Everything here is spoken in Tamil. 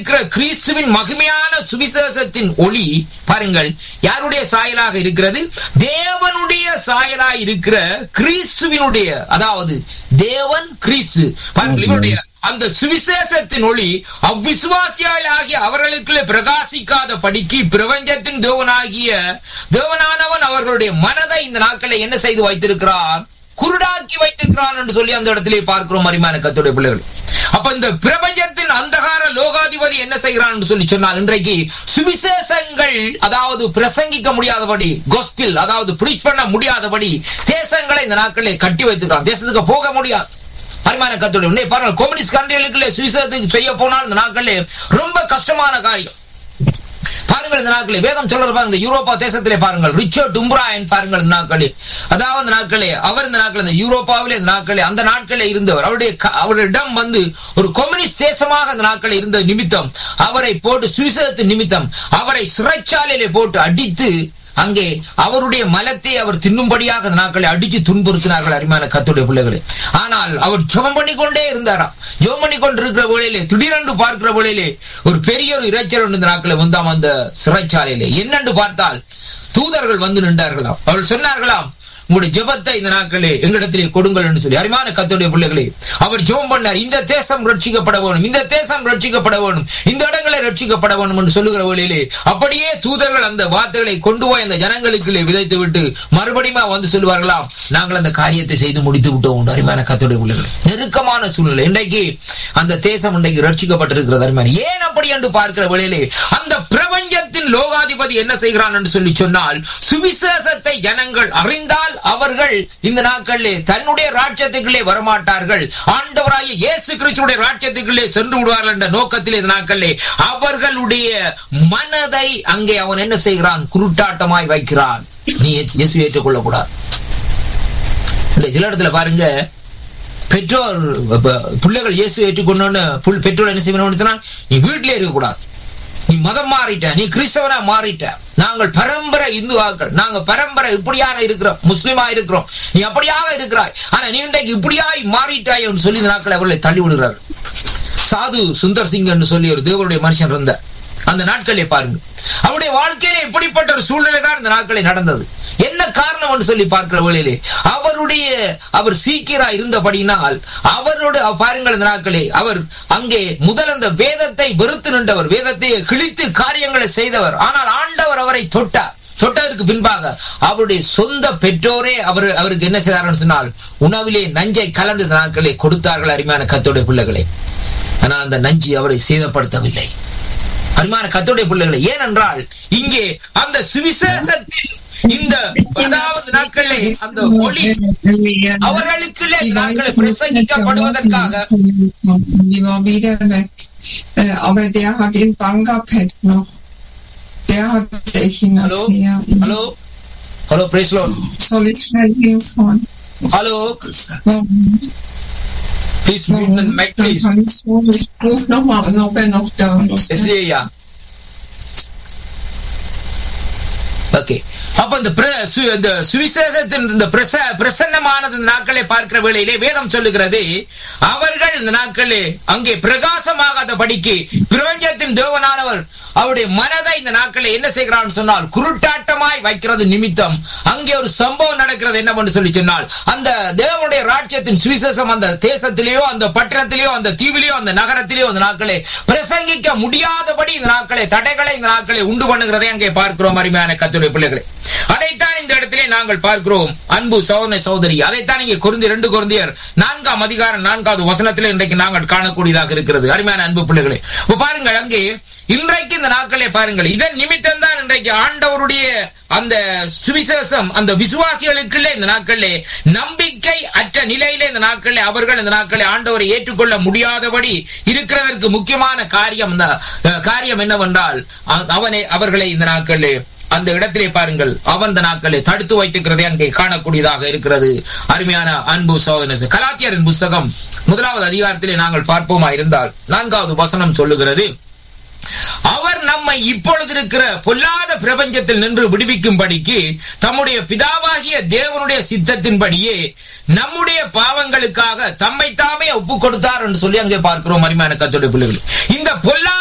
இருக்கிற கிறிஸ்துவின் மகிமையான சுவிசேஷத்தின் ஒளி பாருங்கள் யாருடைய சாயலாக இருக்கிறது தேவனுடைய சாயலாக இருக்கிற கிறிஸ்துவினுடைய அதாவது தேவன் கிறிஸ்து பாருங்கள் இவருடைய அந்த சுவிசேஷத்தின் ஒளி அவ்விசுவாசியால் ஆகிய அவர்களுக்குள்ளே பிரகாசிக்காத படிக்கு பிரபஞ்சத்தின் தேவனாகிய தேவனானவன் அவர்களுடைய மனதை இந்த நாட்களை என்ன செய்து வைத்திருக்கிறார் குருடாக்கி வைத்திருக்கிறான் என்று சொல்லி அந்த இடத்திலே பார்க்கிறோம் அரிமான கத்துடைய பிள்ளைகள் அப்ப இந்த பிரபஞ்சத்தின் அந்தகார லோகாதிபதி என்ன செய்கிறான் என்று சொல்லி சொன்னால் இன்றைக்கு சுவிசேஷங்கள் அதாவது பிரசங்கிக்க முடியாதபடி கோஸ்பில் அதாவது பிரீச் பண்ண முடியாதபடி தேசங்களை இந்த நாட்களிலே கட்டி வைத்திருக்கிறான் தேசத்துக்கு போக முடியாது அருமையான கத்தோட உடனே பாருங்கள் கம்யூனிஸ்ட் கண்ட்ரிகளுக்குள்ளே சுவிசேஷத்துக்கு செய்ய போனால் இந்த நாட்களிலே ரொம்ப கஷ்டமான காரியம் பாருங்கள் இந்த நாட்களே வேதம் சொல்றது பாருங்க யூரோப்பா தேசத்திலே பாருங்கள் ரிச்சர்ட் டும்ப்ராயன் பாருங்கள் இந்த நாட்களே அதாவது இந்த நாட்களே அவர் இந்த நாட்கள் இந்த யூரோப்பாவிலே இந்த நாட்களே அந்த நாட்களே இருந்தவர் அவருடைய க- அவருடைய இடம் வந்து ஒரு கம்யூனிஸ்ட் தேசமாக அந்த நாட்களில் இருந்த நிமித்தம் அவரை போட்டு சுவிசேஷத்தின் நிமித்தம் அவரை சிறைச்சாலையிலே போட்டு அடித்து அங்கே அவருடைய மலத்தை அவர் தின்னும்படியாக அந்த நாட்களை அடிச்சு துன்புறுத்தினார்கள் அருமையான கத்துடைய பிள்ளைகளே ஆனால் அவர் ஜெபம் பண்ணி கொண்டே இருந்தாராம் ஜெபம் பண்ணி கொண்டிருக்கிற வேளையிலே திடீரென்று பார்க்கிற வேளையிலே ஒரு பெரிய ஒரு இறைச்சல் ஒன்று இந்த நாட்களை வந்தாம் அந்த சிறைச்சாலையிலே என்னென்று பார்த்தால் தூதர்கள் வந்து நின்றார்களாம் அவர்கள் சொன்னார்களாம் உங்களுடைய ஜெபத்தை இந்த நாட்களே எங்களிடத்திலே கொடுங்கள் என்று சொல்லி அருமையான கத்துடைய பிள்ளைகளே அவர் ஜெபம் பண்ணார் இந்த தேசம் ரட்சிக்கப்பட வேணும் இந்த தேசம் ரட்சிக்கப்பட வேணும் இந்த இடங்களை ரட்சிக்கப்பட வேணும் என்று சொல்லுகிற வழியிலே அப்படியே தூதர்கள் அந்த வார்த்தைகளை கொண்டு போய் அந்த ஜனங்களுக்குள்ளே விதைத்து விட்டு மறுபடியும் வந்து சொல்லுவார்களாம் நாங்கள் அந்த காரியத்தை செய்து முடித்து விட்டோம் என்று அருமையான கத்துடைய பிள்ளைகளே நெருக்கமான சூழ்நிலை இன்றைக்கு அந்த தேசம் இன்றைக்கு ரட்சிக்கப்பட்டிருக்கிறது அருமையான ஏன் அப்படி என்று பார்க்கிற வேளையிலே அந்த பிரபஞ்சத்தின் லோகாதிபதி என்ன செய்கிறான் என்று சொல்லி சொன்னால் சுவிசேஷத்தை ஜனங்கள் அறிந்தால் அவர்கள் இந்த நாட்களிலே தன்னுடைய ராஜ்யத்துக்குள்ளே வரமாட்டார்கள் ஆண்டவராகிய இயேசு கிறிஸ்துடைய ராஜ்யத்துக்குள்ளே சென்று விடுவார்கள் என்ற நோக்கத்திலே இந்த நாட்களிலே அவர்களுடைய மனதை அங்கே அவன் என்ன செய்கிறான் குருட்டாட்டமாய் வைக்கிறான் நீ இயேசு ஏற்றுக்கொள்ளக்கூடாது இந்த சில இடத்துல பாருங்க பெற்றோர் ப- பிள்ளைகள் இயேசு ஏற்றுக்கொண்டோன்னு புல்- பெற்றோர் என்ன செய்யணும்னு சொன்னா நீ வீட்டிலே இருக்கக்கூடாது நீ மதம் மாறிட்ட நீ கிறிஸ்தவனா மாறிட்ட நாங்கள் பரம்பரை இந்துவாக்கள் நாங்க பரம்பரை இப்படியாக இருக்கிறோம் முஸ்லிமா இருக்கிறோம் நீ அப்படியாக இருக்கிறாய் ஆனா நீ இன்றைக்கு இப்படியாய் மாறிட்டாய் என்று சொல்லி இந்த நாட்களை அவர்களை தள்ளி விடுகிறார் சாது சுந்தர் சிங் என்று சொல்லி ஒரு தேவனுடைய மனுஷன் இருந்தார் அந்த நாட்களே பாருங்க அவருடைய வாழ்க்கையில இப்படிப்பட்ட ஒரு சூழ்நிலை தான் இந்த நாட்களில் நடந்தது என்ன காரணம் என்று சொல்லி பார்க்கிற வேளையிலே அவருடைய அவர் சீக்கிரா இருந்தபடியினால் அவரோட பாருங்கள் இந்த நாட்களே அவர் அங்கே முதல் அந்த வேதத்தை வெறுத்து நின்றவர் வேதத்தை கிழித்து காரியங்களை செய்தவர் ஆனால் ஆண்டவர் அவரை தொட்டார் தொட்டதற்கு பின்பாக அவருடைய சொந்த பெற்றோரே அவர் அவருக்கு என்ன செய்தார்கள் சொன்னால் உணவிலே நஞ்சை கலந்த நாட்களை கொடுத்தார்கள் அருமையான கத்தோடைய பிள்ளைகளை ஆனால் அந்த நஞ்சு அவரை சேதப்படுத்தவில்லை அருமையான கத்தோடைய பிள்ளைகளை ஏனென்றால் இங்கே அந்த சுவிசேஷத்தில் இந்த அதாவது நாட்களே அந்த ஒளி அவர்களுக்குள்ளே இந்த நாட்களை பிரசங்கிக்கப்படுவதற்காக Die war wieder weg. Äh, aber der hat in Bangapet noch. Der hat ich ihn hello erzählt. Hello hello பிரேஸ்லோன் Soll ich schnell hinfahren? Hello Warum? Please Warum? மைக் Dann please kann ich so, ich ruf noch mal an, ob er noch da ist. எஸ்லியா ஓகே அப்ப இந்த பிர- சு- இந்த சுவிசேஷத்தின் இந்த பிரச- பிரசன்னமானது இந்த நாட்களை பார்க்கிற வேளையிலே வேதம் சொல்லுகிறது அவர்கள் இந்த நாட்களே அங்கே பிரகாசமாகாத படிக்கு பிரபஞ்சத்தின் தேவனானவர் அவருடைய மனதை இந்த நாட்களை என்ன செய்கிறான்னு சொன்னால் குருட்டாட்டமாய் வைக்கிறது நிமித்தம் அங்கே ஒரு சம்பவம் நடக்கிறது என்னவென்று சொல்லி சொன்னால் அந்த தேவனுடைய ராஜ்யத்தின் சுவிசேஷம் அந்த தேசத்திலேயோ அந்த பட்டணத்திலேயோ அந்த தீவிலேயோ அந்த நகரத்திலேயோ அந்த நாட்களை பிரசங்கிக்க முடியாதபடி இந்த நாட்களை தடைகளை இந்த நாட்களை உண்டு பண்ணுகிறதை அங்கே பார்க்கிறோம் அருமையான கத்துடைய பிள்ளைகளை அதைத்தான் இந்த இடத்திலே நாங்கள் பார்க்கிறோம் அன்பு சோதனை சகோதரி அதைத்தான் இங்கே குருந்தி ரெண்டு குருந்தியர் நான்காம் அதிகாரம் நான்காவது வசனத்திலே இன்றைக்கு நாங்கள் காணக்கூடியதாக இருக்கிறது அருமையான அன்பு பிள்ளைகளே இப்ப பாருங்கள் அங்கே இன்றைக்கு இந்த நாட்களே பாருங்கள் இதன் நிமித்தம் தான் இன்றைக்கு ஆண்டவருடைய அந்த சுவிசேஷம் அந்த விசுவாசிகளுக்குள்ளே இந்த நாட்களிலே நம்பிக்கை அற்ற நிலையிலே இந்த நாட்களிலே அவர்கள் இந்த நாட்களை ஆண்டவரை ஏற்றுக்கொள்ள முடியாதபடி இருக்கிறதற்கு முக்கியமான காரியம் இந்த, அஹ், காரியம் என்னவென்றால் அ- அவனை அவர்களை இந்த நாட்களிலே அந்த இடத்திலே பாருங்கள் அவன் இந்த நாட்களை தடுத்து வைத்திருக்கிறதை அங்கே காணக்கூடியதாக இருக்கிறது அருமையான அன்பு சோதனை கலாத்தியரின் புஸ்தகம் முதலாவது அதிகாரத்திலே நாங்கள் பார்ப்போமா இருந்தால் நான்காவது வசனம் சொல்லுகிறது அவர் நம்மை இப்பொழுது இருக்கிற பொல்லாத பிரபஞ்சத்தில் நின்று விடுவிக்கும்படிக்கு தம்முடைய பிதாவாகிய தேவனுடைய சித்தத்தின்படியே நம்முடைய பாவங்களுக்காக தம்மை தாமே ஒப்புக் கொடுத்தார் என்று சொல்லி அங்கே பார்க்கிறோம் அருமையான கத்தோடைய பிள்ளைகள் இந்த பொல்லா